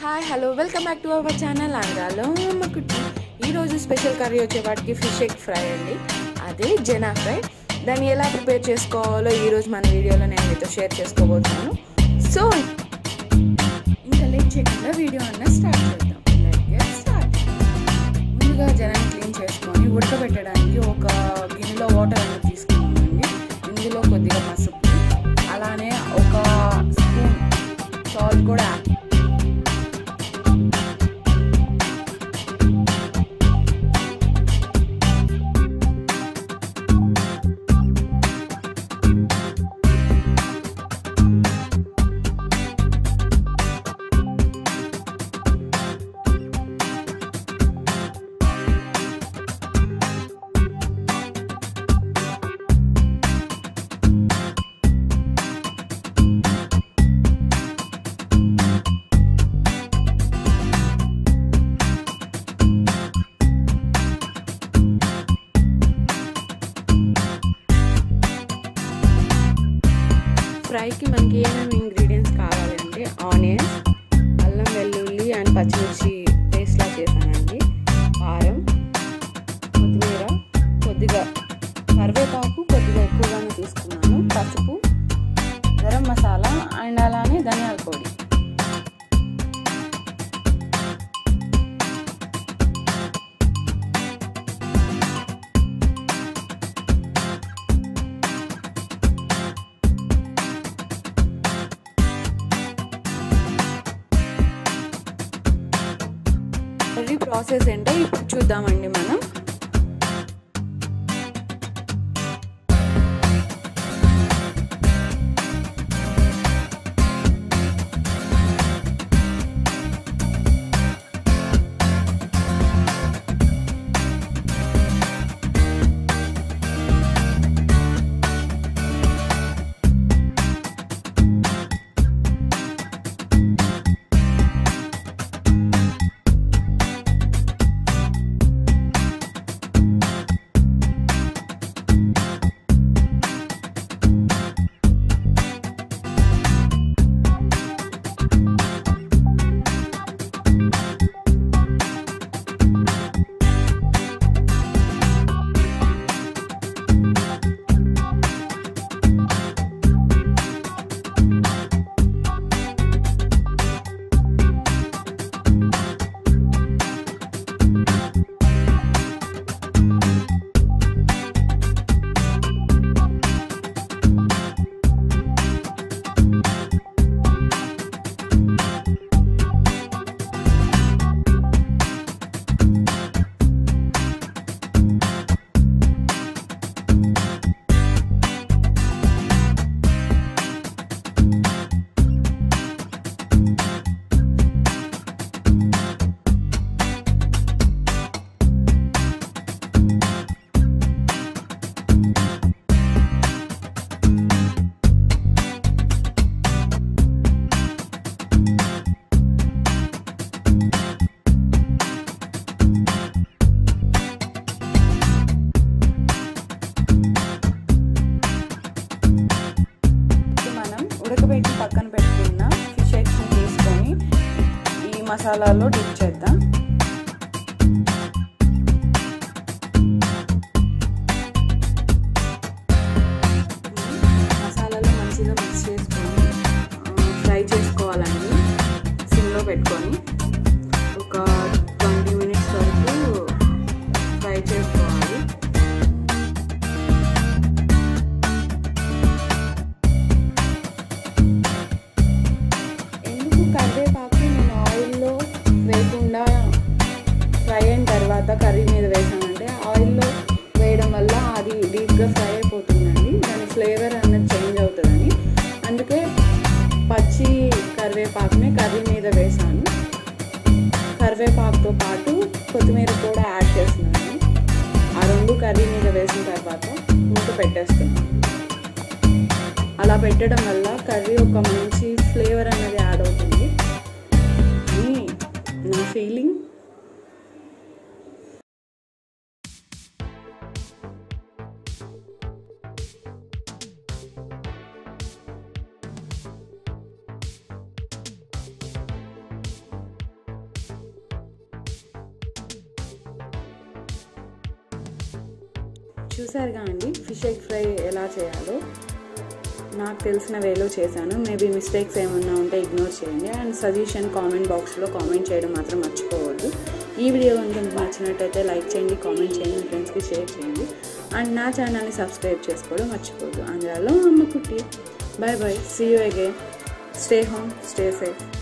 Hi hello welcome back to our channel ఆంధ్రాలో అమ్మకుట్టి ఈరోజు special curry వచ్చేవాటికి ఫిష్ ఎగ్ ఫ్రై అండి అదే జనా ఫ్రై దాన్ని ఎలా ప్రిపేర్ చేసుకోవాలో ఈరోజు మన వీడియోలో నేను మీతో షేర్ చేసుకోబోతున్నాను సో ఇంకా లేట్ చేయకుండా వీడియో అన్న స్టార్ట్ చేద్దాం Let's get started. ముందుగా జనాన్ని క్లీన్ చేసుకొని ఉడకబెట్టడానికి ఒక గిన్నెలో వాటర్ అనేది తీసుకున్నామండి ఇందులో కొద్దిగా పసుపు అలానే ఒక స్పూన్ సాల్ట్ కూడా యాడ్ ఫ్రైకి మనకి ఏమేమి ఇంగ్రీడియంట్స్ కావాలంటే ఆనియన్స్ అల్లం వెల్లుల్లి అండ్ పచ్చిమిర్చి పేస్ట్లా చేశానండి కారం కొత్తిమీర కొద్దిగా కరివేపాకు కొద్దిగా ఎక్కువగానే తీసుకున్నాను పసుపు గరం మసాలా అండ్ అలానే ధనియాల పొడి కర్రీ ప్రాసెస్ ఏంటో ఇప్పుడు చూద్దామండి మనం మనం ఉడకబెట్టి పక్కన పెట్టుకున్న ఫిష్ ఎగ్స్ని తీసుకొని ఈ మసాలాలో డిప్ చేద్దాం మసాలాలో మంచిగా మిక్స్ చేసుకొని ఫ్రై చేసుకోవాలండి సిమ్లో పెట్టుకొని ఒక ట్వంటీ మినిట్స్ వరకు ఫ్రై చేసుకోవాలి ఎందుకు కరివేపాకు నేను ఆయిల్లో వేయకుండా ఫ్రై అయిన తర్వాత కర్రీ మీద వేసామంటే ఆయిల్లో వేయడం వల్ల అది డీప్గా ఫ్రై అయిపోతుందండి దాని ఫ్లేవర్ అన్నది చేంజ్ అవుతుందని అందుకే పచ్చి కరివేపాకుని కర్రీ మీద వేసాను కరివేపాకుతో పాటు కొత్తిమీర కూడా యాడ్ చేస్తున్నాను ఆ రెండు కర్రీ మీద వేసిన తర్వాత మూత పెట్టేస్తున్నాను అలా పెట్టడం వల్ల కర్రీ ఒక మంచి ఫ్లేవర్ అనేది యాడ్ అవుతుంది అని నా ఫీలింగ్ చూసారుగా అండి ఫిష్ ఎగ్ ఫ్రై ఎలా చేయాలో నాకు తెలిసిన వేలో చేశాను మేబీ మిస్టేక్స్ ఏమన్నా ఉంటే ఇగ్నోర్ చేయండి అండ్ సజెషన్ కామెంట్ బాక్స్లో కామెంట్ చేయడం మాత్రం మర్చిపోవద్దు ఈ వీడియో కనుక మీకు నచ్చినట్టయితే లైక్ చేయండి కామెంట్ చేయండి మీ ఫ్రెండ్స్కి షేర్ చేయండి అండ్ నా ఛానల్ని సబ్స్క్రైబ్ చేసుకోవడం మర్చిపోవద్దు ఆంధ్రాలో Amma Kutti bye bye see you again stay home stay safe